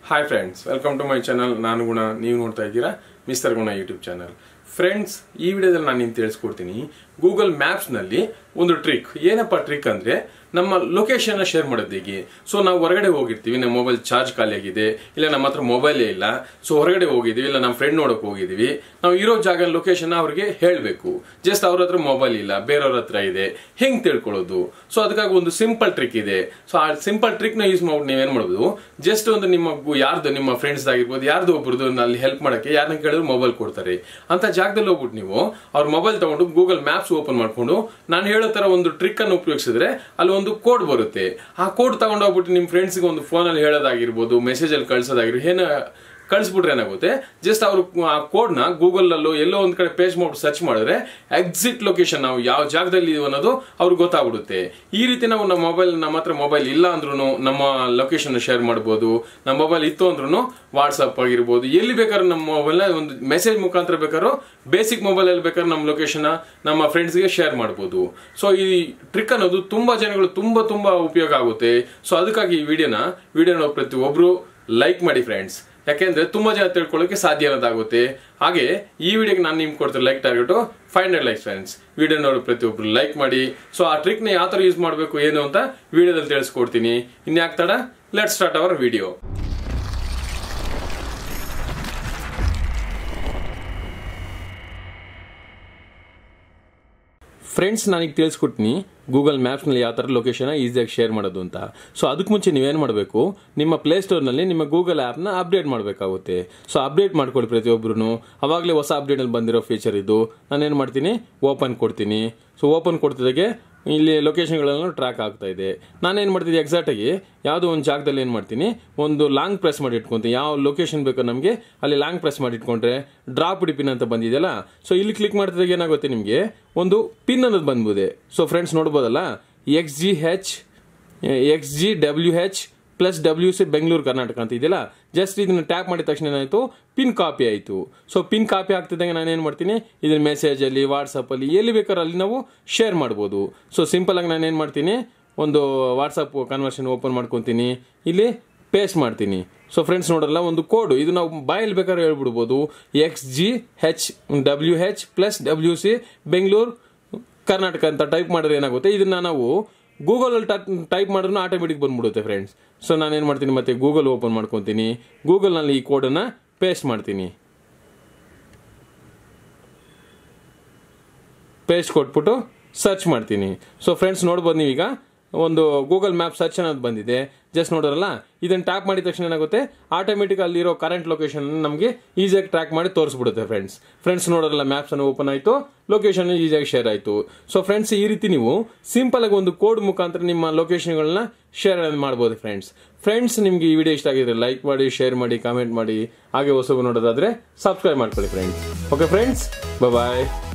hi friends welcome to my channel ನಾನು ಗುಣ ನೀವು ನೋಡ್ತಾ ಇದ್ದೀರಾ ಮಿಸ್ಟರ್ ಗುಣ ಯೂಟ್ಯೂಬ್ ಚಾನಲ್ ಫ್ರೆಂಡ್ಸ್ ಈ ವಿಡಿಯೋದಲ್ಲಿ ನಾನು ನಿಮ್ಗೆ ತಿಳಿಸ್ಕೊಡ್ತೀನಿ ಗೂಗಲ್ ಮ್ಯಾಪ್ಸ್ನಲ್ಲಿ ಒಂದು ಟ್ರಿಕ್ ಏನಪ್ಪ ಟ್ರಿಕ್ ಅಂದರೆ ನಮ್ಮ ಲೊಕೇಶನ್ ಶೇರ್ ಮಾಡೋದು ಹೇಗೆ ಸೊ ನಾವು ಹೊರಗಡೆ ಹೋಗಿರ್ತೀವಿ ನಮ್ಮ ಮೊಬೈಲ್ ಚಾರ್ಜ್ ಖಾಲಿ ಆಗಿದೆ ಇಲ್ಲ ನಮ್ಮ ಹತ್ರ ಮೊಬೈಲೇ ಇಲ್ಲ ಸೊ ಹೊರಗಡೆ ಹೋಗಿದ್ದೀವಿ ಇಲ್ಲ ನಮ್ಮ ಫ್ರೆಂಡ್ ನೋಡೋಕೆ ಹೋಗಿದ್ದೀವಿ ನಾವು ಇರೋ ಜಾಗ ಲೊಕೇಶನ್ ಅವ್ರಿಗೆ ಹೇಳಬೇಕು ಜಸ್ಟ್ ಅವ್ರ ಹತ್ರ ಮೊಬೈಲ್ ಇಲ್ಲ ಬೇರೆಯವ್ರ ಹತ್ರ ಇದೆ ಹೆಂಗ್ ತಿಳ್ಕೊಳ್ಳೋದು ಸೊ ಅದಕ್ಕಾಗಿ ಒಂದು ಸಿಂಪಲ್ ಟ್ರಿಕ್ ಇದೆ ಸೊ ಆ ಸಿಂಪಲ್ ಟ್ರಿಕ್ ನ ಯೂಸ್ ಮಾಡ್ಬಿಟ್ಟು ನೀವೇನ್ ಮಾಡ್ಬೋದು ಜಸ್ಟ್ ಒಂದು ನಿಮ್ಮ ಗು- ಯಾರ್ದು ನಿಮ್ಮ ಫ್ರೆಂಡ್ಸ್ ಆಗಿರ್ಬೋದು ಯಾರ್ದು ಒಬ್ರದ್ದು ಅಲ್ಲಿ ಹೆಲ್ಪ್ ಮಾಡಕ್ಕೆ ಯಾರನ್ನ ಕೇಳಿದ್ರು ಮೊಬೈಲ್ ಕೊಡ್ತಾರೆ ಅಂತ ಜಾಗದಲ್ಲಿ ಹೋಗ್ಬಿಟ್ಟು ನೀವು ಅವ್ರ ಮೊಬೈಲ್ ತಗೊಂಡು ಗೂಗಲ್ ಮ್ಯಾಪ್ಸ್ ಓಪನ್ ಮಾಡ್ಕೊಂಡು ನಾನು ಹೇಳೋ ತರ ಒಂದು ಟ್ರಿಕ್ ಅನ್ನು ಉಪಯೋಗಿಸಿದ್ರೆ ಅಲ್ಲಿ ಒಂದು ಕೋಡ್ ಬರುತ್ತೆ ಆ ಕೋಡ್ ತಗೊಂಡು ಹೋಗ್ಬಿಟ್ಟು ನಿಮ್ಮ ಫ್ರೆಂಡ್ಸ್ಗೆ ಒಂದು ಫೋನಲ್ಲಿ ಹೇಳೋದಾಗಿರ್ಬೋದು ಮೆಸೇಜ್ ಅಲ್ಲಿ ಕಳ್ಸೋದಾಗಿರ್ಬೋದು ಏನ ಕಳಿಸ್ಬಿಟ್ರೆ ಏನಾಗುತ್ತೆ ಜಸ್ಟ್ ಅವರು ಆ ಕೋಡ್ನ ಗೂಗಲ್ ಅಲ್ಲೋ ಎಲ್ಲೋ ಒಂದ್ ಕಡೆ ಪೇಜ್ ಮಾಡಿ ಸರ್ಚ್ ಮಾಡಿದ್ರೆ ಎಕ್ಸಿಟ್ ಲೊಕೇಶನ್ ನಾವು ಯಾವ ಜಾಗದಲ್ಲಿ ಇದೀವಿ ಅನ್ನೋದು ಅವ್ರಿಗೆ ಗೊತ್ತಾಗ್ಬಿಡುತ್ತೆ ಈ ರೀತಿ ನಾವು ನಮ್ಮ ಮೊಬೈಲ್ ನಮ್ಮ ಹತ್ರ ಮೊಬೈಲ್ ಇಲ್ಲ ಅಂದ್ರೂ ನಮ್ಮ ಲೊಕೇಶನ್ ಶೇರ್ ಮಾಡ್ಬೋದು ನಮ್ಮ ಮೊಬೈಲ್ ಇತ್ತು ಅಂದ್ರೂ ವಾಟ್ಸಪ್ ಆಗಿರ್ಬೋದು ಎಲ್ಲಿ ಬೇಕಾದ್ರೂ ನಮ್ಮ ಮೊಬೈಲ್ನ ಒಂದು ಮೆಸೇಜ್ ಮುಖಾಂತರ ಬೇಕಾದ್ರೂ ಬೇಸಿಕ್ ಮೊಬೈಲ್ ಅಲ್ಲಿ ಬೇಕಾದ್ರೆ ನಮ್ಮ ಲೊಕೇಶನ್ ನಮ್ಮ ಫ್ರೆಂಡ್ಸ್ಗೆ ಶೇರ್ ಮಾಡ್ಬೋದು ಸೊ ಈ ಟ್ರಿಕ್ ಅನ್ನೋದು ತುಂಬಾ ಜನಗಳು ತುಂಬಾ ತುಂಬಾ ಉಪಯೋಗ ಆಗುತ್ತೆ ಸೊ ಅದಕ್ಕಾಗಿ ಈ ವಿಡಿಯೋನ ವಿಡಿಯೋ ನೋಡೋ ಪ್ರತಿ ಒಬ್ರು ಲೈಕ್ ಮಾಡಿ ಫ್ರೆಂಡ್ಸ್ ಯಾಕೆಂದ್ರೆ ತುಂಬಾ ಜನ ತಿಳ್ಕೊಳ್ಳೋಕೆ ಸಾಧ್ಯ ಅನ್ನೋದಾಗುತ್ತೆ ಹಾಗೆ ಈ ವಿಡಿಯೋಗೆ ನಾನು ನಿಮ್ಗೆ ಕೊಡ್ತೀನಿ like target five hundred likes friends video ನೋಡೋ ಪ್ರತಿಯೊಬ್ರು ಲೈಕ್ ಮಾಡಿ ಸೊ ಆ ಟ್ರಿಕ್ನ ಯಾವ ಥರ ಯೂಸ್ ಮಾಡಬೇಕು ಏನು ಅಂತ ವಿಡಿಯೋದಲ್ಲಿ ತಿಳಿಸ್ಕೊಡ್ತೀನಿ ಇನ್ಯಾಕ್ ತಡ let start our video friends ನನಗೆ ತಿಳಿಸ್ಕೊಡ್ತೀನಿ ಗೂಗಲ್ ಮ್ಯಾಪ್ಸ್ನಲ್ಲಿ ಯಾವ ಥರ ಲೊಕೇಶನ್ ಈಸಿಯಾಗಿ ಶೇರ್ ಮಾಡೋದು ಅಂತ ಸೊ ಅದಕ್ಕೆ ಮುಂಚೆ ನೀವೇನು ಮಾಡಬೇಕು ನಿಮ್ಮ ಪ್ಲೇಸ್ಟೋರ್ನಲ್ಲಿ ನಿಮ್ಮ ಗೂಗಲ್ ಆ್ಯಪ್ನ ಅಪ್ಡೇಟ್ ಮಾಡಬೇಕಾಗುತ್ತೆ ಸೊ ಅಪ್ಡೇಟ್ ಮಾಡ್ಕೊಳ್ಳಿ ಪ್ರತಿಯೊಬ್ಬರು ಅವಾಗಲೇ ಹೊಸ ಅಪ್ಡೇಟಲ್ಲಿ ಬಂದಿರೋ ಫೀಚರ್ ಇದು ನಾನೇನು ಮಾಡ್ತೀನಿ ಓಪನ್ ಕೊಡ್ತೀನಿ ಸೊ ಓಪನ್ ಕೊಡ್ತಿದ್ದಾಗೆ ಇಲ್ಲಿ ಲೊಕೇಶನ್ಗಳನ್ನು ಟ್ರ್ಯಾಕ್ ಆಗ್ತಾ ಇದೆ ನಾನೇನು ಮಾಡ್ತೀನಿ ಎಕ್ಸಾಕ್ಟಾಗಿ ಯಾವುದೋ ಒಂದು ಜಾಗದಲ್ಲಿ ಏನು ಮಾಡ್ತೀನಿ ಒಂದು ಲಾಂಗ್ ಪ್ರೆಸ್ ಮಾಡಿ ಇಟ್ಕೊಂತೀನಿ ಯಾವ ಲೊಕೇಶನ್ ಬೇಕೋ ನಮಗೆ ಅಲ್ಲಿ ಲಾಂಗ್ ಪ್ರೆಸ್ ಮಾಡಿ ಇಟ್ಕೊಂಡ್ರೆ ಡ್ರಾಪ್ ಪಿನ್ ಅಂತ ಬಂದಿದೆಯಲ್ಲ ಸೊ ಇಲ್ಲಿ ಕ್ಲಿಕ್ ಮಾಡ್ತಿದಾಗ ಏನಾಗುತ್ತೆ ನಿಮಗೆ ಒಂದು ಪಿನ್ ಅನ್ನೋದು ಬಂದ್ಬೋದೆ ಸೊ ಫ್ರೆಂಡ್ಸ್ ನೋಡ್ಬೋದಲ್ಲ X G H X G W H plus W C Bengaluru Karnataka ಅಂತ ಇದೆಯಲ್ಲ ಜಸ್ಟ್ ಇದನ್ನ ಟ್ಯಾಪ್ ಮಾಡಿದ ತಕ್ಷಣ ಏನಾಯಿತು ಪಿನ್ ಕಾಪಿ ಆಯಿತು ಸೊ ಪಿನ್ ಕಾಪಿ ಆಗ್ತಿದ್ದಂಗೆ ನಾನು ಏನು ಮಾಡ್ತೀನಿ ಇದನ್ನ ಮೆಸೇಜಲ್ಲಿ ವಾಟ್ಸಪ್ಪಲ್ಲಿ ಎಲ್ಲಿ ಬೇಕಾದ್ರೂ ಅಲ್ಲಿ ನಾವು ಶೇರ್ ಮಾಡ್ಬೋದು ಸೊ ಸಿಂಪಲ್ ಆಗಿ ನಾನು ಏನು ಮಾಡ್ತೀನಿ ಒಂದು ವಾಟ್ಸಪ್ ಕನ್ವರ್ಷನ್ ಓಪನ್ ಮಾಡ್ಕೊತೀನಿ ಇಲ್ಲಿ ಪೇಸ್ಟ್ ಮಾಡ್ತೀನಿ ಸೊ ಫ್ರೆಂಡ್ಸ್ ನೋಡಲ್ಲ ಒಂದು ಕೋಡ್ ಇದು ನಾವು ಬಾಯಲ್ಲಿ ಬೇಕಾದ್ರೆ ಹೇಳ್ಬಿಡ್ಬೋದು X G H W H plus W C Bengaluru Karnataka ಅಂತ ಟೈಪ್ ಮಾಡಿದ್ರೆ ಏನಾಗುತ್ತೆ ಇದನ್ನ ನಾವು ಗೂಗಲ್ ಅಲ್ಲಿ ಟೈಪ್ ಮಾಡಿದ್ರು ಆಟೋಮೆಟಿಕ್ ಬಂದ್ಬಿಡುತ್ತೆ ಫ್ರೆಂಡ್ಸ್ ಸೊ ನಾನೇನು ಮಾಡ್ತೀನಿ ಮತ್ತೆ ಗೂಗಲ್ ಓಪನ್ ಮಾಡ್ಕೊತೀನಿ ಗೂಗಲ್ನಲ್ಲಿ ಈ ಕೋಡನ್ನು ಪೇಸ್ಟ್ ಮಾಡ್ತೀನಿ ಪೇಸ್ಟ್ ಕೊಟ್ಬಿಟ್ಟು ಸರ್ಚ್ ಮಾಡ್ತೀನಿ ಸೊ ಫ್ರೆಂಡ್ಸ್ ನೋಡ್ಬೋದು ನೀವೀಗ ಒಂದು ಗೂಗಲ್ ಮ್ಯಾಪ್ ಸರ್ಚ್ ಅನ್ನೋದು ಬಂದಿದೆ ಜಸ್ಟ್ ನೋಡೋರಲ್ಲ ಇದನ್ನು ಟ್ಯಾಪ್ ಮಾಡಿದ ತಕ್ಷಣ ಏನಾಗುತ್ತೆ ಆಟೋಮೆಟಿಕ್ ಅಲ್ಲಿರೋ ಕರೆಂಟ್ ಲೊಕೇಶನ್ ನಮಗೆ ಈಸಿಯಾಗಿ ಟ್ರ್ಯಾಕ್ ಮಾಡಿ ತೋರಿಸ್ಬಿಡುತ್ತೆ ಫ್ರೆಂಡ್ಸ್ ಫ್ರೆಂಡ್ಸ್ ನೋಡೋರಲ್ಲ ಮ್ಯಾಪ್ಸ್ ಅನ್ನು ಓಪನ್ ಆಯಿತು ಲೊಕೇಶನ್ ಈಸಿಯಾಗಿ ಶೇರ್ ಆಯಿತು ಸೊ ಫ್ರೆಂಡ್ಸ್ ಈ ರೀತಿ ನೀವು ಸಿಂಪಲ್ ಆಗಿ ಒಂದು ಕೋಡ್ ಮುಖಾಂತರ ನಿಮ್ಮ ಲೊಕೇಶನ್ಗಳನ್ನ ಶೇರ್ ಮಾಡ್ಬೋದು ಫ್ರೆಂಡ್ಸ್ ಫ್ರೆಂಡ್ಸ್ ನಿಮಗೆ ಈ ವಿಡಿಯೋ ಇಷ್ಟ ಆಗಿದ್ರೆ ಲೈಕ್ ಮಾಡಿ ಶೇರ್ ಮಾಡಿ ಕಾಮೆಂಟ್ ಮಾಡಿ ಹಾಗೆ ಹೊಸಬು ನೋಡೋದಾದ್ರೆ ಸಬ್ಸ್ಕ್ರೈಬ್ ಮಾಡ್ಕೊಳ್ಳಿ ಫ್ರೆಂಡ್ಸ್ ಓಕೆ ಫ್ರೆಂಡ್ಸ್ ಬಾಯ್